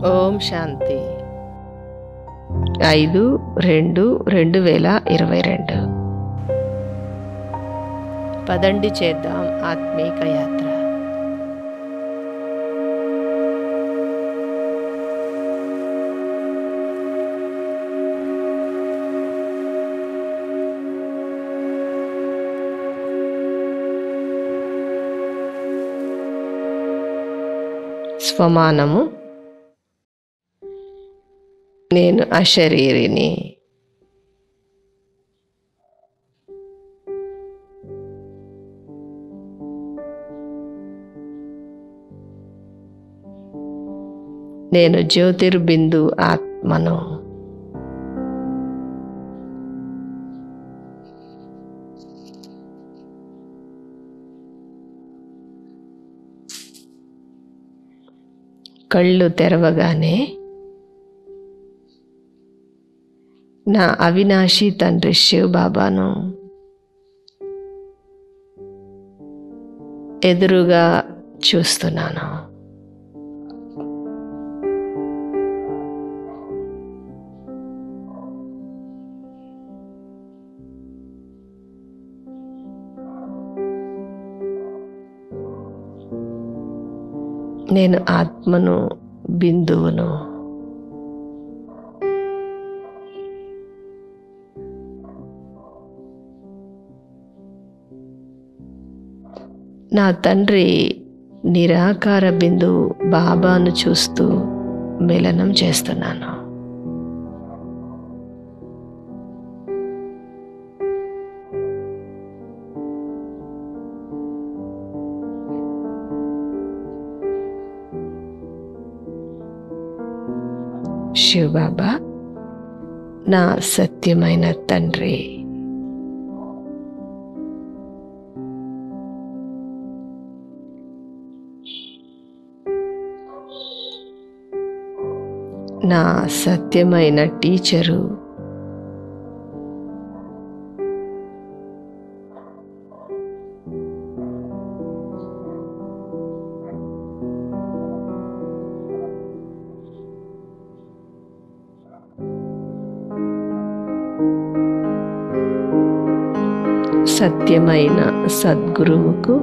ఓం శాంతి ఐదు రెండు రెండు వేల ఇరవై రెండు పదండి చేద్దాం ఆత్మీక యాత్ర స్వమానము నేను అశరీరిని నేను జ్యోతిర్బిందు ఆత్మను కళ్ళు తెరవగానే నా అవినాశి తండ్రి శివ్ బాబాను ఎదురుగా చూస్తున్నాను నేను ఆత్మను బిందువును నా తండ్రి నిరాకార బిందువు బాబాను చూస్తూ మిలనం చేస్తున్నాను శివబాబా నా సత్యమైన తండ్రి నా సత్యమైన టీచరు సత్యమైన సద్గురువుకు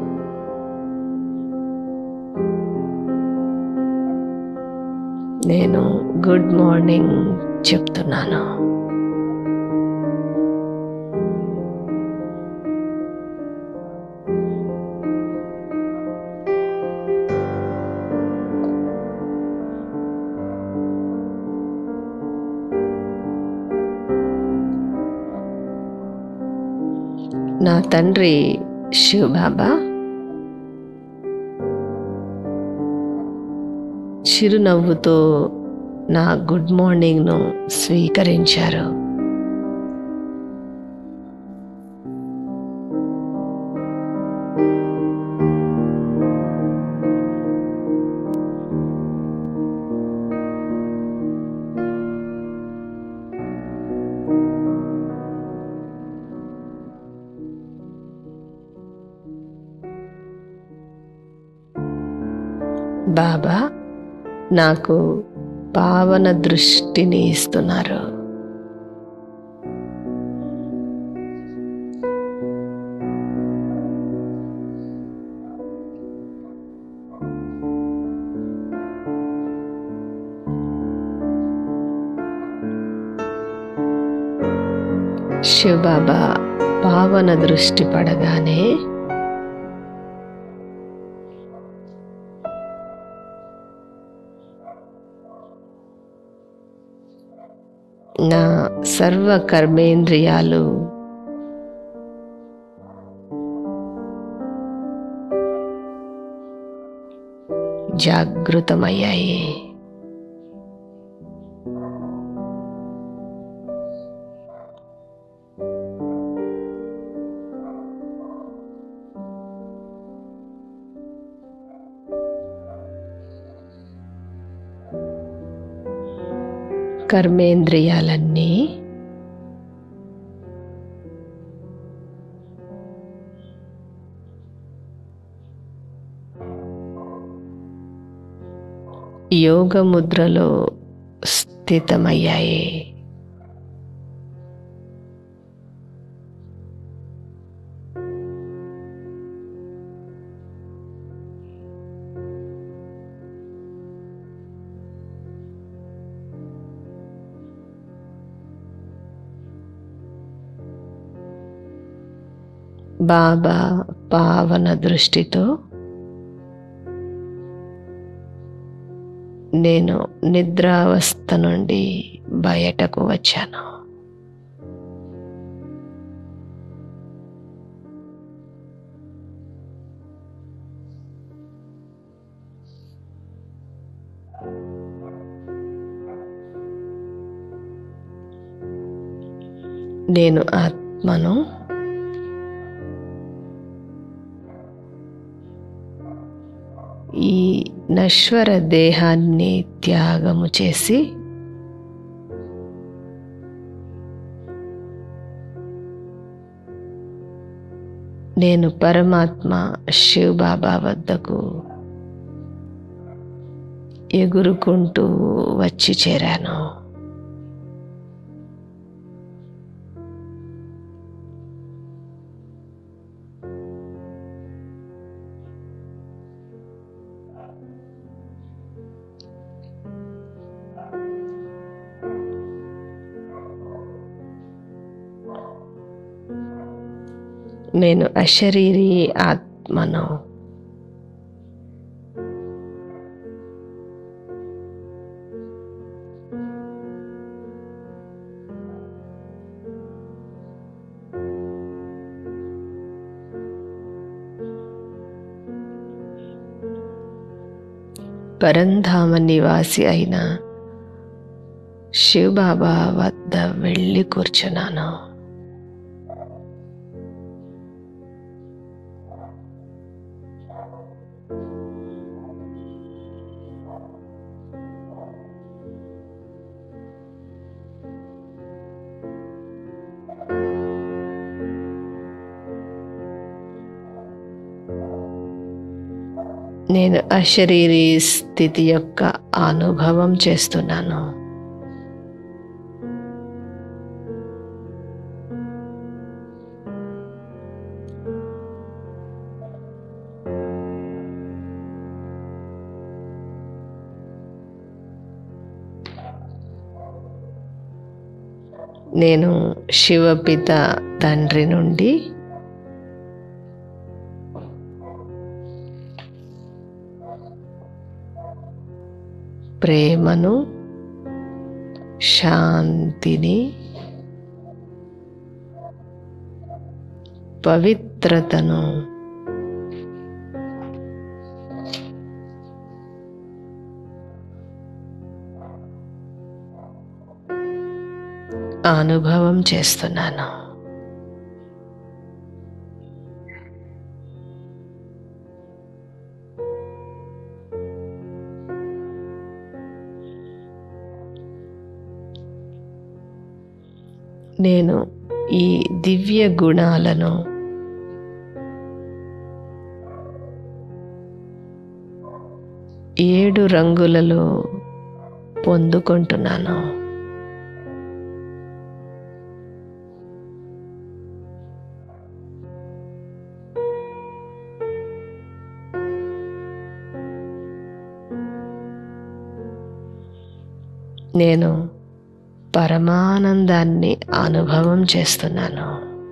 నేను గుడ్ మార్నింగ్ చెప్తున్నాను నా తండ్రి శివబాబా చిరునవ్వుతో నా గుడ్ మార్నింగ్ను స్వీకరించారు బాబా నాకు పావన దృష్టిని ఇస్తున్నారు శివబాబా పావన దృష్టి పడగానే నా సర్వ కర్మేంద్రియాలు జాగృతమయ్యాయి కర్మేంద్రియాలన్నీ యోగ ముద్రలో స్థితమయ్యాయి బాబా పావన దృష్టితో నేను నిద్రావస్థ నుండి బయటకు వచ్చాను నేను ఆత్మను ఈ నశ్వర దేహాన్ని త్యాగము చేసి నేను పరమాత్మ శివబాబా వద్దకు ఎగురుకుంటూ వచ్చి చేరాను నేను అశరీరి ఆత్మను పరంధామ నివాసి అయిన శివబాబా వద్ద వెళ్ళి కూర్చున్నాను నేను అశరీరి స్థితి యొక్క అనుభవం చేస్తున్నాను నేను శివపిత తండ్రి నుండి ప్రేమను శాంతిని పవిత్రతను అనుభవం చేస్తున్నాను నేను ఈ దివ్య గుణాలను ఏడు రంగులలో పొందుకుంటున్నాను నేను పరమానందాన్ని అనుభవం చేస్తున్నాను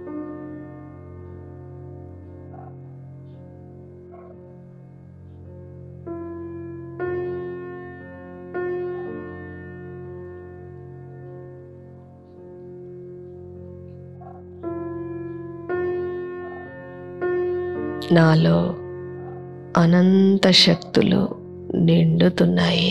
నాలో అనంత శక్తులు నిండుతున్నాయి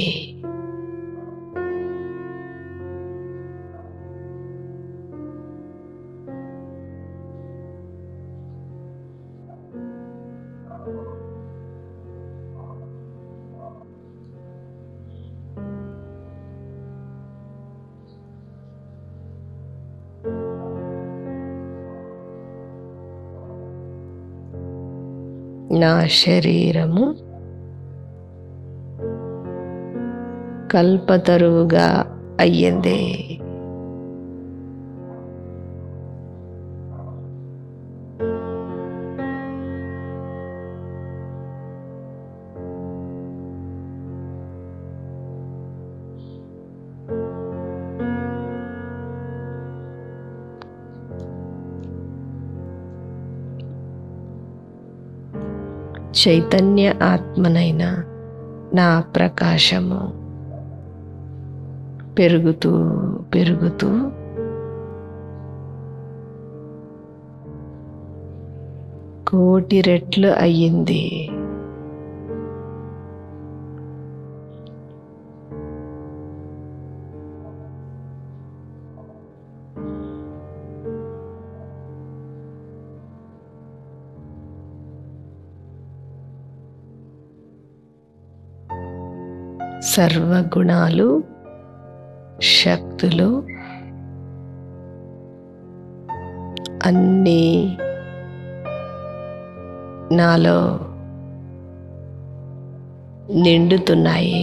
నా శరీరము కల్పతరువుగా అయ్యింది చైతన్య ఆత్మనైన నా ప్రకాశము పెరుగుతూ పెరుగుతూ కోటి రెట్లు అయ్యింది సర్వగుణాలు శక్తులు అన్నీ నాలో నిండుతున్నాయి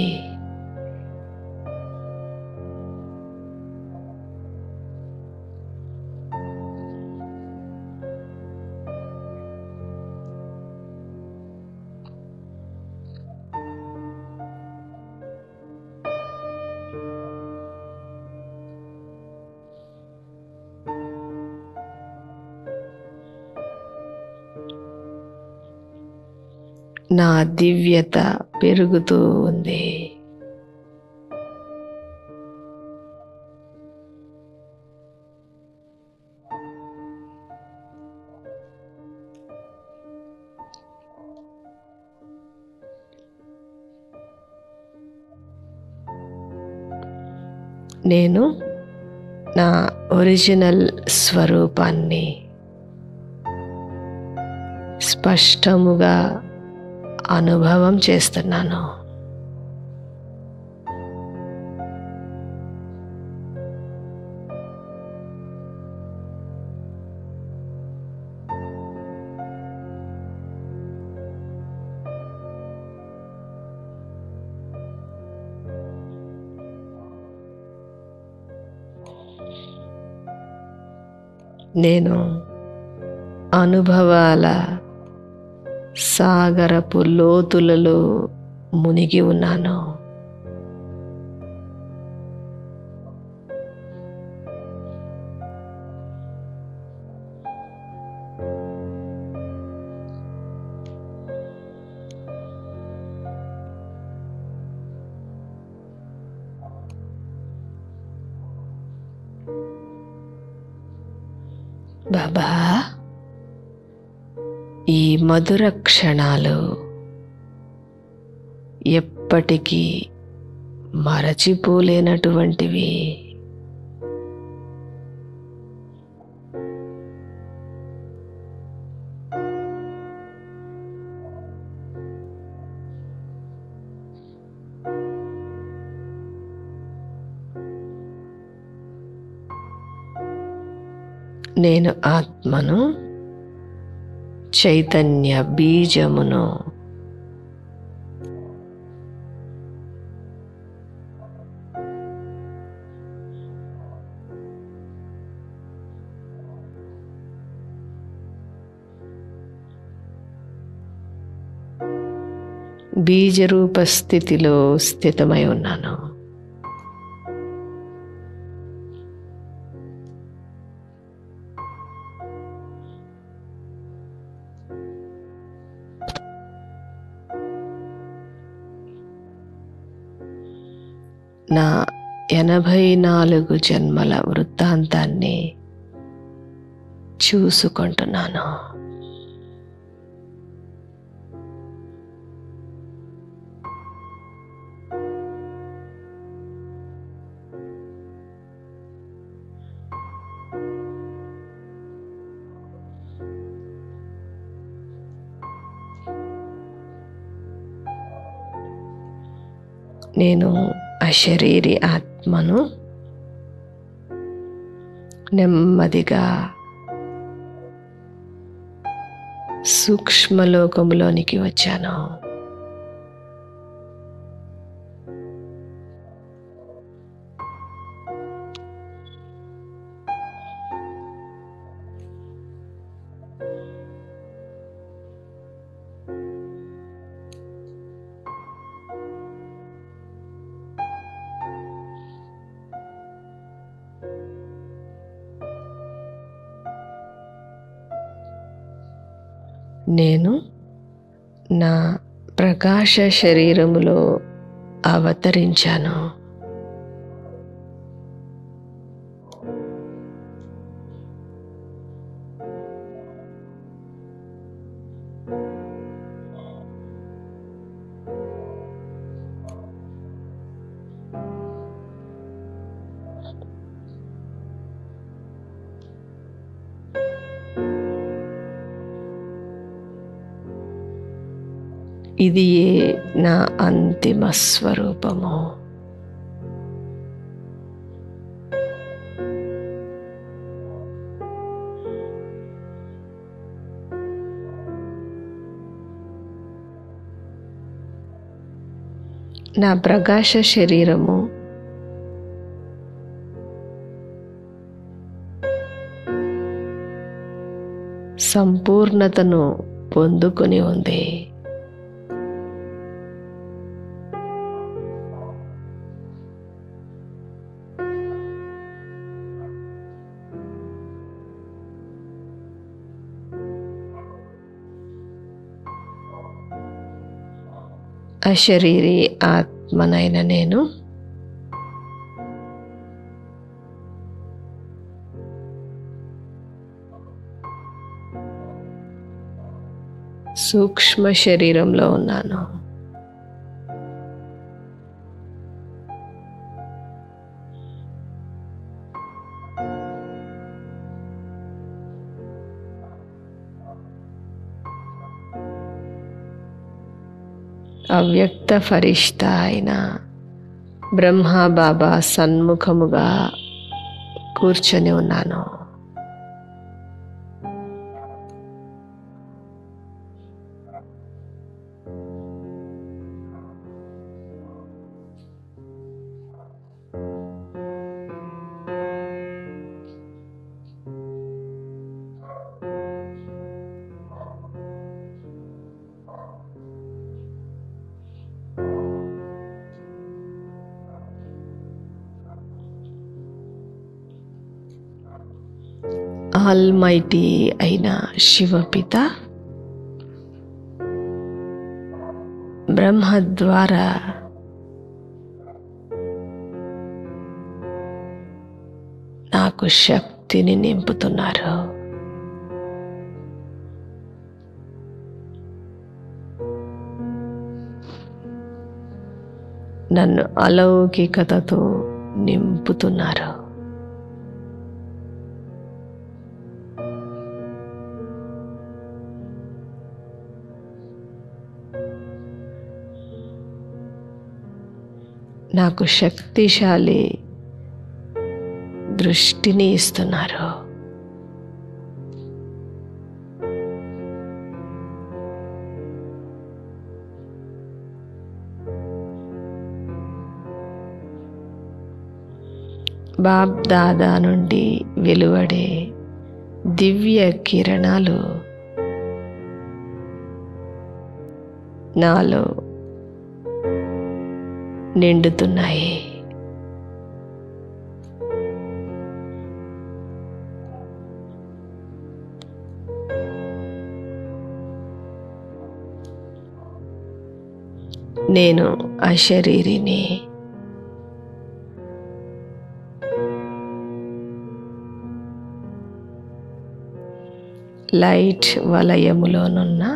నా దివ్యత పెరుగుతూ ఉంది నేను నా ఒరిజినల్ స్వరూపాన్ని స్పష్టముగా అనుభవం చేస్తున్నాను నేను అనుభవాల సాగరపు లోతులలో మునిగి ఉన్నాను బాబా ఈ మధుర క్షణాలు ఎప్పటికీ మరచిపోలేనటువంటివి నేను ఆత్మను చైతన్య బీజమును బీజరూప స్థితిలో స్థితమై ఉన్నాను నా ఎనభై నాలుగు జన్మల వృత్తాంతాన్ని చూసుకుంటున్నాను నేను అశరీరి ఆత్మను నెమ్మదిగా సూక్ష్మలోకములోనికి వచ్చాను నేను నా ప్రకాశ శరీరములో అవతరించాను ఇది ఏ నా అంతిమ స్వరూపము నా ప్రకాశ శరీరము సంపూర్ణతను పొందుకొని ఉంది అశరీరి ఆత్మనైన నేను సూక్ష్మ శరీరంలో ఉన్నాను అవ్యక్త ఫరిష్ట అయిన బ్రహ్మ బాబా సన్ముఖముగా కూర్చొని ఉన్నాను ఆల్మైటీ అయిన శివపిత బ్రహ్మ ద్వారా నాకు శక్తిని నింపుతున్నారు నన్ను అలౌకికతతో నింపుతున్నారు నాకు శక్తిశాలి దృష్టిని ఇస్తున్నారు బాబ్ దాదా నుండి వెలువడే దివ్య కిరణాలు నాలో నిండుతున్నాయి నేను అశరీరిని లైట్ వలయములోనున్న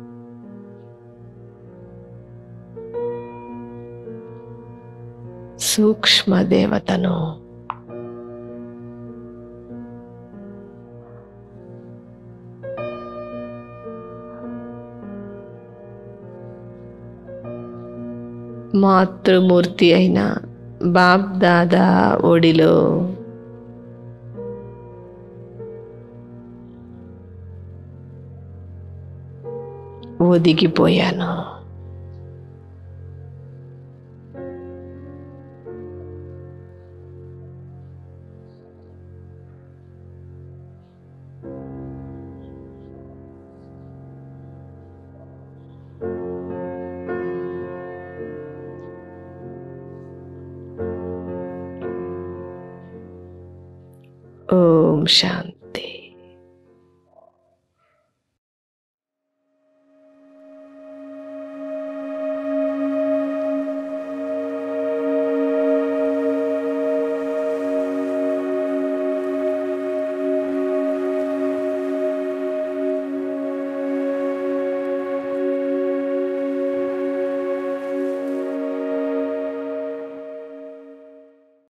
సూక్ష్మ దేవతను మాతృమూర్తి అయిన బాబ్ దాదా ఒడిలో ఒదిగిపోయాను ఓం శాంతి